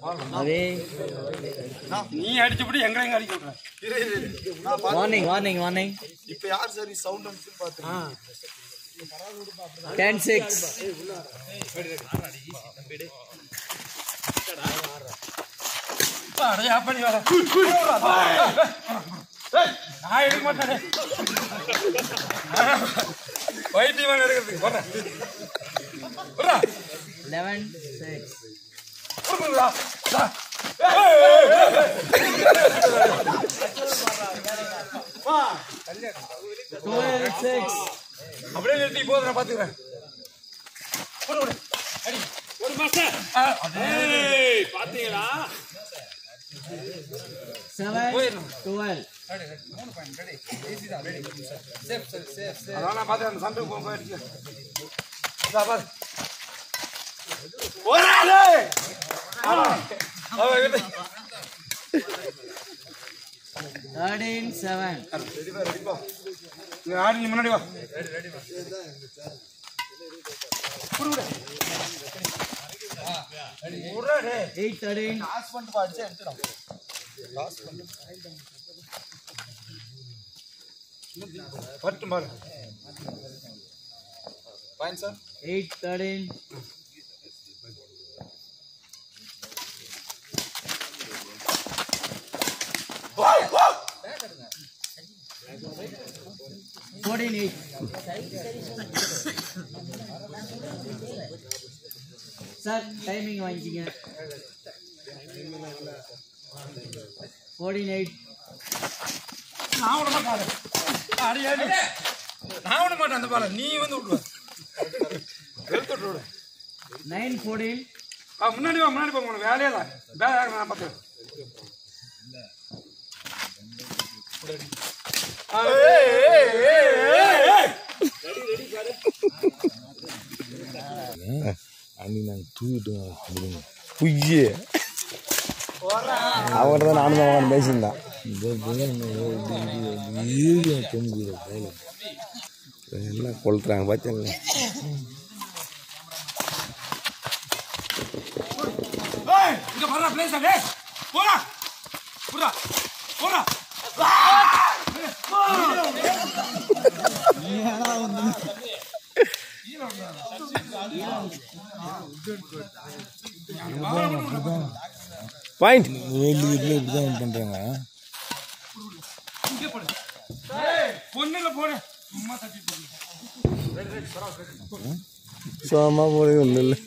அதே நீ அடிச்சுப்படி எங்களை எங்க அடிக்க விட்ற இரு, இரு, இரு. நான் பாத்து- வார்னிங் வார்னிங் வார்னிங் இப்ப யார் சரி சவுண்ட் வந்து பாத்துருக்கேன் டென் சிக்ஸ் அடையா பண்ணி வர நான் எடுக்க மாட்டேன் வைத்தியமான எடுக்கிறதுக்கு போறேன் போறா லெவன் சிக்ஸ் போறா டுவெல் சிக்ஸ் அப்படியே நிறுத்தி போதும் நான் பாத்துக்கிறேன் போடு, போடு. அடி. ஆ, அதே. செவன் போயிடணும். டுவெல் அதான் நான் பார்த்தேன் அந்த சண்டைக்கு போக போய் அடிக்க இதா பாரு. போடா, டேய். ஆ. அவன் கிட்ட. தேர்டீன் செவன் இங்க ஆடு நீ முன்னாடி வா குடு, குடு. குடுறா, டேய். எயிட் தேர்டீன் காசு பண்ணிட்டு அடிச்சா எடுத்துடும் வரட்டும் பாரு fine sir eight thirteen fourteen eight sir timing வாங்கிக்கிங்க ஃபோர்டீன் எயிட் நான் விட மாட்டேன் அடி, அடி. நான் விட மாட்டேன் அந்த பாலை நீ வந்து விட்டுருவ வெறுத்து விட்டு விடு. நைன் ஃபோர்டீன் ஆ, முன்னாடி வா முன்னாடி போங்க உனக்கு வேலையே இல்லை வேலை நான் பார்த்துக்கிறேன் ஆ, ஏய், ஏய், ஏய், ஏய், ஏய். அன்னைக்கு நாங்கள் தூக்கிட்டோம் அப்படிங்க புய்யே அவன்கிட்ட தான் நானும் அவன் பேசியிருந்தான் எல்லாம் கொளுத்துறாங்க பார்த்தீங்களா ஏய், இங்க வர்றா பிளேஸ் டேய் போடா போடா போடா பாயிண்ட் வேலு வீட்டில் இப்படி தான் பண்ணுறாங்க இங்கே போடு ஏய் பொண்ணுல போடு சும்மா தட்டிட்டு இருக்கு. சும்மா போகிறது ஒன்றும் இல்லை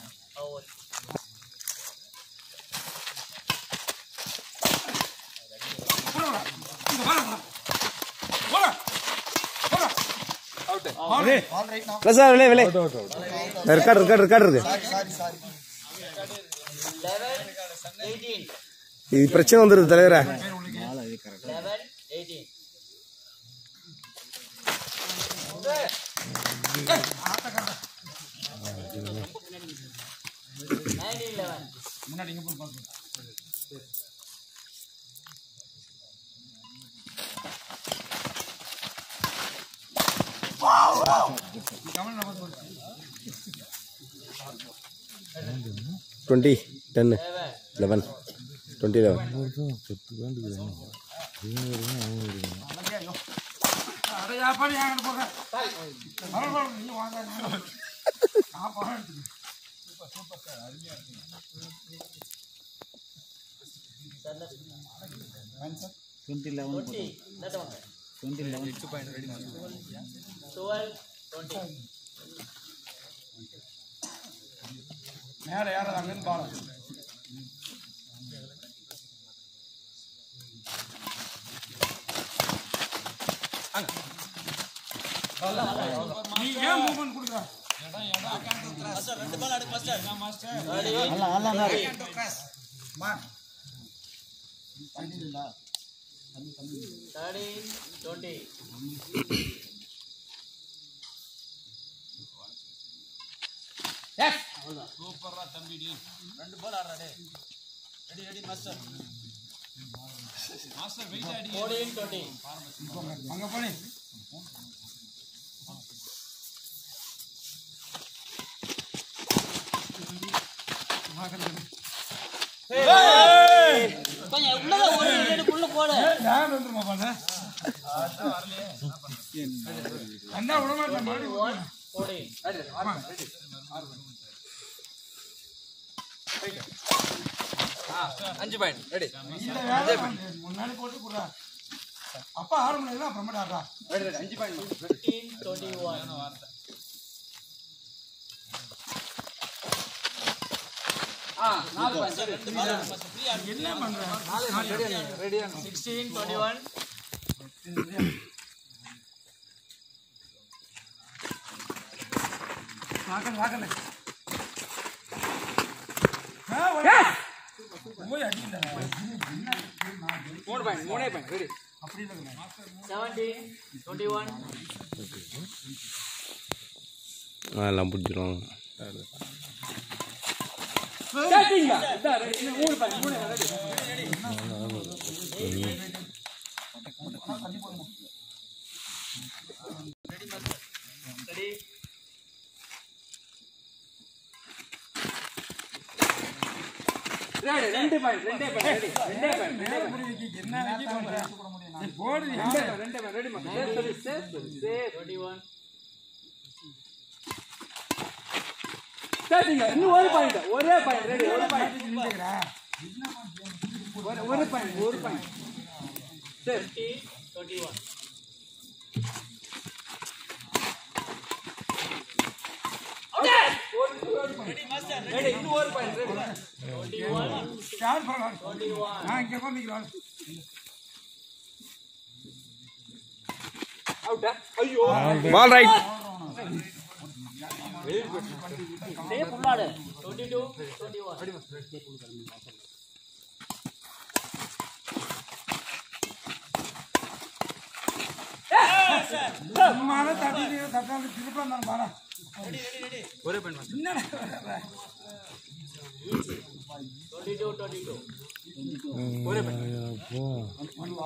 போடா இங்க வா போடா போடா அவுட் இல்லை சார் விலை விலை ரெக்கார்டு ரெக்கார்டு ரெக்கார்டு இருக்கு சாரி சாரி லெவன் எயிட்டீன் இது பிரச்சனை வந்துடுது தலைவரே லெவன் எயிட்டீன் நைன்டீன் லெவன் முன்னாடி இங்க போய் பாத்து டுவெண்ட்டி டென்னு லெவன் டுவெண்ட்டி லெவன் அட யாப்பாடி என்கிட்ட போங்க பரவாயில்ல நீ வாங்க நான் பணம் எடுத்துக்கிறேன் டுவெண்ட்டி இல்லாட்ட வாங்க டுவெண்ட்டி லெவன் எட்டு பாயிண்ட் ரெடி டுவெல் டுவெண்ட்டி மேலே ஏறாத அங்கேருந்து பாலம் நீ ஏன் மூவ்மெண்ட் கொடுக்குற தேர்ட்டீன் டுவெண்ட்டி ஃபோர்டீன் டுவெண்ட்டி அங்கே போனி கொஞ்சம் உள்ளத ஒரு ரெண்டு உள்ள போடு யார் வந்துருமா பாரு அண்ணா விட மாட்டேன் மாடி போடு அஞ்சு பாயிண்ட் ரெடி இந்த வேலை முன்னாடி போட்டு குடுறா அப்பா ஆறு மணி நேரம் அப்புறமேட்டு ஆடுறா ரெடி ரெடி அஞ்சு பாயிண்ட் 15 21 ஆ நாலு பாயிண்ட் என்ன பண்ற ரெடியா 16 21 வாக்கல வாக்கல போய் அடிக்கல மூணு பாயிண்ட் மூணே பாயிண்ட் ரெடி அப்படி இல்லை 17 21 எல்லாம் பிடிச்சிருவாங்க ஸ்டார்டிங் இதா ரெடி இன்னும் மூணு பாயிண்ட் மூணு ரெடி ரெடி ரெடி ரெண்டு பாயிண்ட் ரெண்டே பாயிண்ட் ரெடி ரெண்டே பாயிண்ட் ரெண்டே பாயிண்ட் என்ன அடிக்க பண்ற போடு ரெண்டே பாயிண்ட் ரெண்டே பாயிண்ட் ரெடி மா சேஃப் சொல்லி சேஃப் சொல்லி சேஃப் 21 ஸ்டார்டிங் இன்னும் ஒரு பாயிண்ட் ஒரே பாயிண்ட் ரெடி ஒரு பாயிண்ட் ஒரு ஒரு பாயிண்ட் ஒரு பாயிண்ட் சேஃப் 20 21 ரெடி இன்னும் ஒரு பாயிண்ட் ரெடி 21 ஸ்டார்ட் பண்ணலாம் நான் இங்க பண்ணிக்கிறேன் அவுட்டா ஐயோ பால் ரைட் டேப் உள்ளாடு 22 21 சும்மாவே தட்டிட்டு தட்டாந்து திருப்பி வந்தாங்க பாரா ஒரே பாயிண்ட் என்னடா 22 22 ஒரே பாயிண்ட்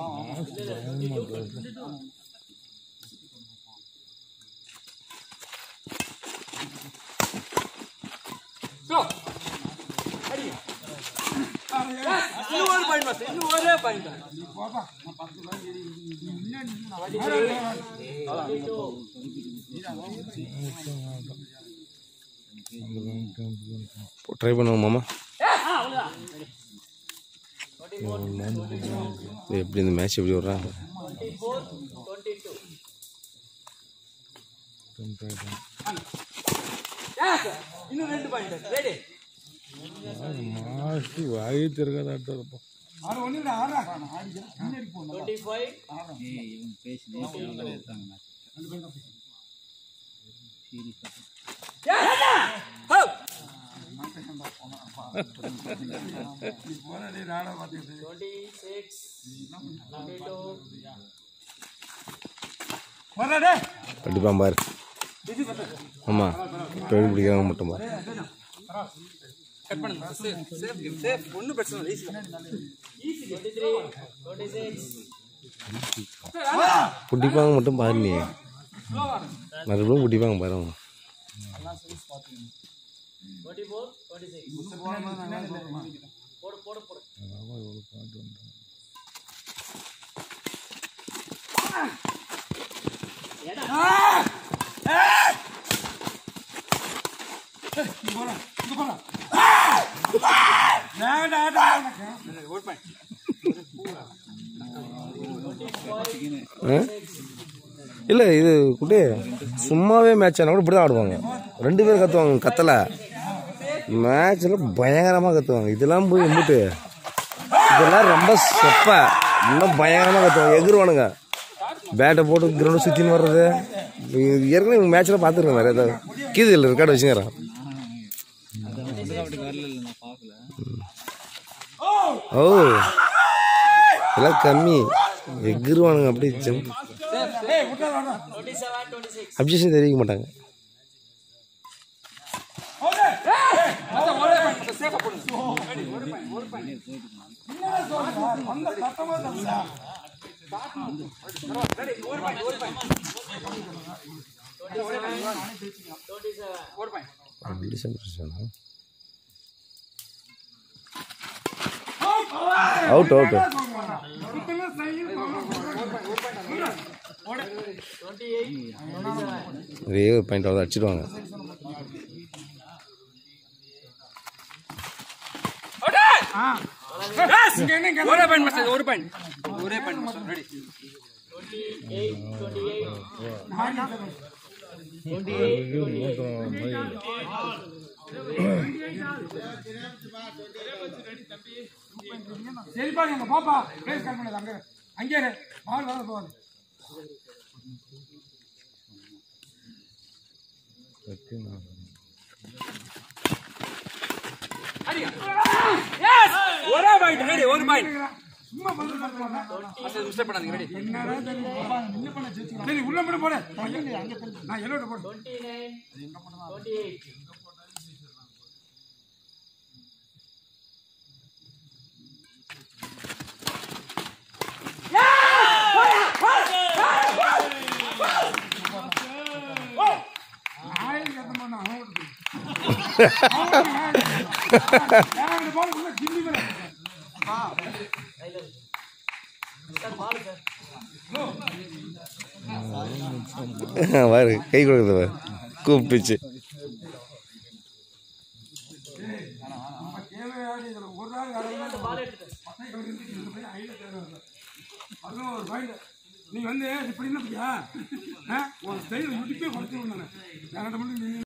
Go. அடி. இன்னும் ஒரு பாயிண்ட் மாஸ்டர் இன்னும் ஒரே பாயிண்ட் போப்பா நான் பத்து ரூபாய் ட்ரை பண்ணுவோம் மாமா இது எப்படி இந்த மேட்ச் எப்படி விட்றாங்க 24 22 இன்னும் ரெண்டு பாயிண்ட் ரெடி மாசி வாய் திருக்காத ஆறு ஒண்ணு இல்லை ஆறா ஆடி முன்னாடி போகணும் 25 போராடி நாடா பார்த்துக்கிட்டு 26 22 போராடே கண்டிப்பாக பாரு ஆமாம் இப்போ எப்படி பிடிக்கிறாங்க மட்டும் பாரு கட் பண்ணுங்க சேஃப் சேஃப் சேஃப் ஒன்றும் பிரச்சனை இல்லை ஈஸி 23 26 பிடிப்பாங்க மட்டும் பாரு நீ மறுபடியும் பிடிப்பாங்க பாரு அவங்க 24 26 போடு போடு போடு இங்க போறா இங்க போறா வேண்டாம் ஆட்டம் ஒரு பாயிண்ட் இல்லை இது குட்டி சும்மாவே மேட்ச் ஆனால் கூட இப்படி தான் ஆடுவாங்க ரெண்டு பேரும் கத்துவாங்க கத்தலை மேட்ச்சில் பயங்கரமாக கத்துவாங்க இதெல்லாம் போய் எம்பிட்டு இதெல்லாம் ரொம்ப செப்ப இன்னும் பயங்கரமாக கத்துவாங்க எகிருவானுங்க பேட்டை போட்டு கிரவுண்டு சுற்றின்னு வர்றது இது ஏற்கனவே இவங்க மேட்ச்சில் பார்த்துருக்கேன் வேறு ஏதாவது கீதில் ரெக்கார்டு வச்சுக்கிறேன் ஓ இதெல்லாம் கம்மி எகிருவானுங்க அப்படியே ஜம்ப் ஏய் விட்டா வேண்டாம் 27 26 அப்ஜெக்ஷன் தெரிவிக்க மாட்டாங்க ஓடே மொத்தம் ஒரே பாயிண்ட் சேஃபாக போடுங்க ரெடி ஒரு பாயிண்ட் ஒரு பாயிண்ட் என்ன சொல்ற அந்த கட்டமா தரல ரெடி ஒரு பாயிண்ட் ஒரு பாயிண்ட் 27 ஒரு பாயிண்ட் அப்ஜெக்ஷன் பிரச்சனை அவுட் அவுட் ஒரே ஒரு பாயிண்ட் அவ்வளோ அடிச்சிடுவாங்க ஒரே பாயிண்ட் மாஸ்டர் ஒரு பாயிண்ட் ஒரே பாயிண்ட் மாஸ்டர் ரெடி சரிப்பா எங்க பாப்பா பிளேஸ் கட் பண்ணது அங்க அங்கே இரு. பால் வர போகுது ஒரே பாயிண்ட் ரெடி ஒரு பாயிண்ட் சும்மா பதில் பார்க்க மாட்டேன் மாஸ்டர் மிஸ்டேக் பண்ணாதீங்க ரெடி என்னடா தெரியும் பாப்பா, என்ன பண்ண ஜெயிச்சுக்கலாம். சரி உள்ள மட்டும் போடு நான் எல்லோட போடு நாயன் கேட்ட மாட்டான் அவன் ஓடுது. அவன் ஓடுது, நாயன் கேட்ட. நான் அந்த ball உள்ள கிள்ளி மேல போட்டேன். பாரு கை கொடுக்குறது பாரு கூப்பிட்டுச்சு நம்ம தேவையான இதுல ஒரு நாள் யாராவது பசங்க இருந்து இந்த பையன் ஐல தேடுறாங்க. அதுவும் ஒரு பாயிண்ட் நீ வந்து இப்படி என்ன பையா உன் ஸ்டைல் இடிப்பே குறைச்சி விடுங்க நான் மட்டும் நீ